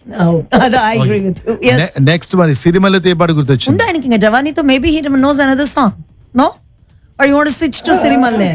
అదే I agree with yes next మరి సిరిమల్లతో ఏ పాట గుర్తొచ్చింది ఉందా ఆయనకి ఇంకా జవానీతో maybe he knows another song no are you want switch to సిరిమల్లే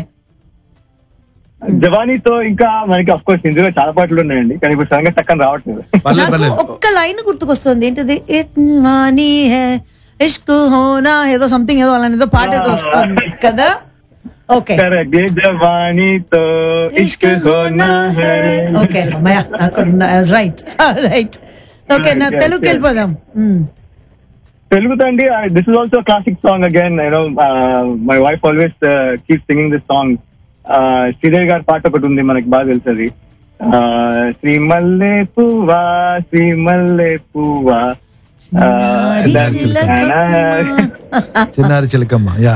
జవానీతో ఇంకా మనకి అఫ్ కోర్స్ ఇందులో చాలా పాటలు ఉన్నాయండి కానీ ఇప్పుడు సడన్ గా టక్కన రావట్లేదు పర్లేదు నాకు పర్లేదు ఒక్క లైన్ గుర్తుకొస్తుంది ఏంటిది ఇత్వానీ హే ఇష్క్ హోనా ఏదో సంథింగ్ ఏదో అలాంటి ఏదో పాట ఏదో వస్తుంది కదా ఓకే కరెక్ట్ జవానీతో ఇష్క్ హోనా హై ఓకే అమ్మయ్య I was right right okay నా Yes, తెలుగుకి yes. వెళ్ళిపోదాం Hmm. తెలుగుతో అండి this is also classic song again you know my wife always keep singing this song Sridevi గారి పాట ఒకటి ఉంది మనకి బాగా తెలుసు అది శ్రీ మల్లె పువ్వా శ్రీ మల్లె పువ్వా చిన్నారి చిలకమ్మ. చిన్నారి చిలకమ్మ యా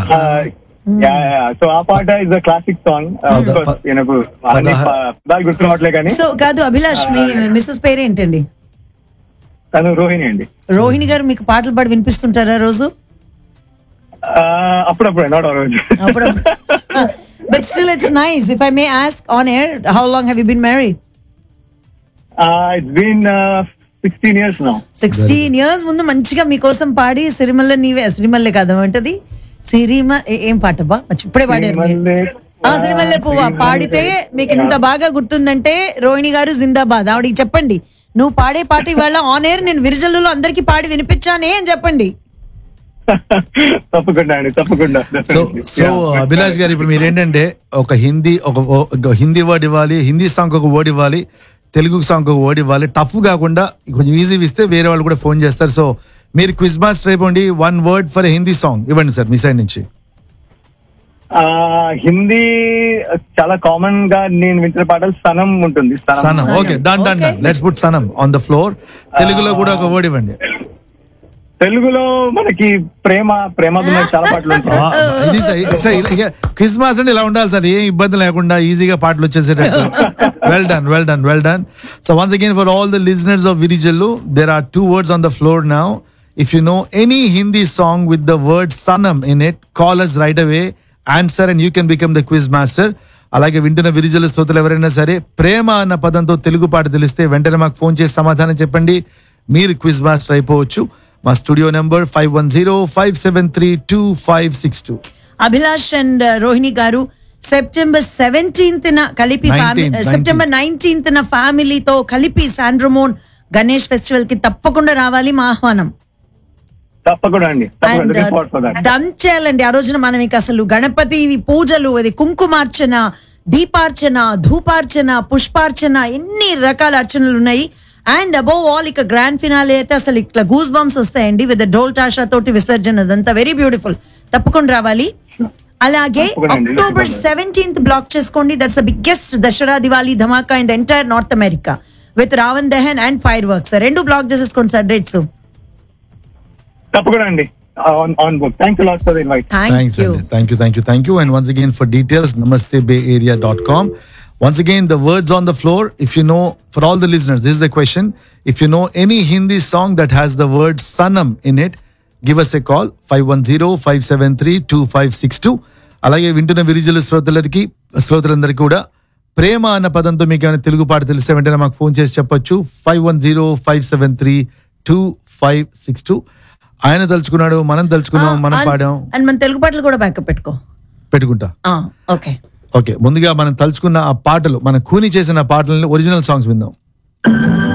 సో ఆ పాట ఇస్ అ క్లాసిక్ సాంగ్ నాకు అన్ని పదహ- పా- బాగా గుర్తు రావట్లే కానీ సో కాదు అభిలాష్ మీ మిస్సెస్ పేరేంటండి తను రోహిణి అండి రోహిణి గారు మీకు పాటలు పాడి వినిపిస్తుంటారా రోజు Uh, అప్పుడప్పుడు నాట్ రోజు అప్పుడు but still it's nice if I may ask on air how long have you been married it's been sixteen years now sixteen years ముందు మంచిగా మీకోసం పాడి సిరిమల్ల నీవే సిరిమల్లె కాదు ఏంటది సిరిమ ఏ- ఏం పాట బా మర్చి- ఇప్పుడే పాడారు మీరు. ఆ సిరిమల్లె పువ్వ పాడితే మీకు ఇంత బాగా గుర్తుందంటే రోహిణి గారు జిందాబాద్ ఆవిడకి చెప్పండి నువ్వు పాడే పాట ఇవాళ ఆన్ ఎయిర్ నేను విరిజల్లులో అందరికి పాడి వినిపించానే అని చెప్పండి తప్పకుండా అండి తప్పకుండా సో సో అభిలాష్ గారు ఇప్పుడు మీరు ఏంటంటే ఒక హిందీ ఒక ఒక హిందీ వర్డ్ ఇవ్వాలి హిందీ సాంగ్ ఒక వర్డ్ ఇవ్వాలి తెలుగు సాంగ్ ఒక వర్డ్ ఇవ్వాలి టఫ్ కాకుండా కొంచెం ఈజీ ఇస్తే వేరే వాళ్ళు కూడా ఫోన్ చేస్తారు సో మీరు క్విజ్ మాస్టర్ అయిపోండి one word for Hindi song ఇవ్వండి సార్ మీ సైడ్ నుంచి ఆ, హిందీ చాలా కామన్ గా నేను వింటున్న పాటలు సనం ఉంటుంది సనం సనం okay done done done Okay. Let's put sanam on the floor తెలుగులో కూడా ఒక వర్డ్ ఇవ్వండి తెలుగులో మనకి ప్రేమ ప్రేమ చాలా పాటలు ఉంటాయి క్విజ్ మాస్టర్ అంటే ఇలా ఉండాలి సార్ ఏం ఇబ్బంది లేకుండా ఈజీగా పాటలు వచ్చేసేటట్టు well done well done well done so once again for all the listeners of Virijallu there are two words on the floor now if you know any Hindi song with the word sanam in it call us right away answer and you can become the quiz master అలాగే వింటున్న విరిజల శ్రోతలు ఎవరైనా సరే ప్రేమ అన్న పదంతో తెలుగు పాట తెలిస్తే వెంటనే మాకు ఫోన్ చేసి సమాధానం చెప్పండి మీరు క్విజ్ మాస్టర్ అయిపోవచ్చు మా studio number five one zero five seven three two five six two Abhilash and Rohini garu September seventeenth న కలిపి 19th, 19th. సెప్టెంబర్ నైన్టీన్త్ న ఫ్యామిలీతో కలిపి శాండ్రమోన్ గణేష్ ఫెస్టివల్ కి తప్పకుండా రావాలి మా ఆహ్వానం తప్పకుండా అండి అండ్ తప్పకుండా దంచేయాలండి ఆ రోజున మనం ఇక అసలు గణపతి పూజలు అది కుంకుమార్చన దీపార్చన ధూపార్చన పుష్పార్చన ఎన్ని రకాల అర్చనలు ఉన్నాయి అండ్ అబౌవ్ ఆల్ ఇక గ్రాండ్ ఫినాలే అయితే అసలు ఇట్లా గూస్ బంప్స్ వస్తాయండి విత్ డోల్ టాషా తోటి విసర్జన అదంతా వెరీ బ్యూటిఫుల్ తప్పకుండా రావాలి అలాగే తప్పకుండా అండి. అక్టోబర్ సెవెంటీన్త్ బ్లాక్ చేసుకోండి that's the biggest Dasara Diwali dhamaka in the entire north America with Ravan Dahan and fireworks రెండు బ్లాక్ చేసేసుకోండి సార్ డేట్స్ తప్పకుండా అండి on on book thanks lot for the invite thank Thanks, you Andy. Thank you, thank you, thank you. And once again, for details, namastebayarea.com. Once again, the words on the floor. If you know, for all the listeners, this is the question. If you know any Hindi song that has the word Sanam in it, give us a call 510-573-2562. అలాగే వింటున్న విరిజుల శ్రోతలకి శ్రోతలందరికీ కూడా ప్రేమ అన్న పదంతో మీకు ఏమైనా తెలుగు పాట తెలిస్తే వెంటనే మాకు ఫోన్ చేసి చెప్పొచ్చు five one zero five seven three two five six two ఆయన తలుచుకున్నాడు మనం తలుచుకున్నాం మనం పాడాం అండ్ మన తెలుగు పాటలు కూడా బ్యాకప్ పెట్టుకో పెట్టుకుంటా ఓకే ఓకే ముందుగా మనం తలుచుకున్న ఆ పాటలు మన కూని చేసిన ఆ పాటలని ఒరిజినల్ సాంగ్స్ విందాం